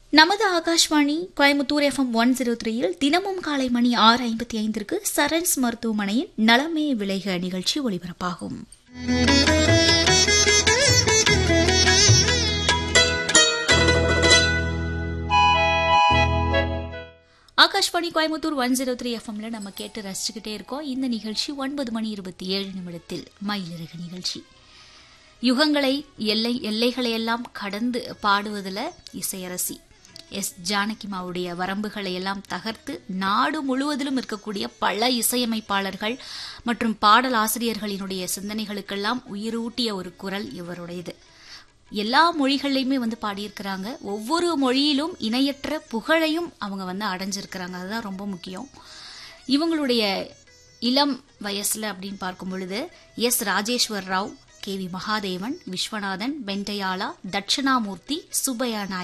நமது Akashvani Coimbatore FM one zero த்ரீயில் தினமும் காலை மணி ஆறு ஐம்பத்தி ஐந்திற்கு சரண்ஸ் மருத்துவமனையின் நலமே விளைக நிகழ்ச்சி ஒலிபரப்பாகும் Akashvani Coimbatore one zero three எஃப்எம்ல நம்ம கேட்டு ரசிச்சுக்கிட்டே இருக்கோம் இந்த நிகழ்ச்சி ஒன்பது மணி இருபத்தி ஏழு நிமிடத்தில் மயிலிறகு நிகழ்ச்சி யுகங்களை எல்லை எல்லைகளை எல்லாம் கடந்து பாடுவதில் இசையரசி எஸ் ஜானகிமாவுடைய வரம்புகளை எல்லாம் தகர்த்து நாடு முழுவதிலும் இருக்கக்கூடிய பல இசையமைப்பாளர்கள் மற்றும் பாடல் ஆசிரியர்களினுடைய சிந்தனைகளுக்கெல்லாம் உயிரூட்டிய ஒரு குரல் இவருடையது எல்லா மொழிகள்லையுமே வந்து பாடியிருக்கிறாங்க ஒவ்வொரு மொழியிலும் இணையற்ற புகழையும் அவங்க வந்து அடைஞ்சிருக்கிறாங்க அதுதான் ரொம்ப முக்கியம் இவங்களுடைய இளம் வயசுல அப்படின்னு பார்க்கும் பொழுது S Rajeswar Rao K V Mahadevan Viswanathan வெண்டையாளா தட்சிணாமூர்த்தி சுப்பையா நாயுடு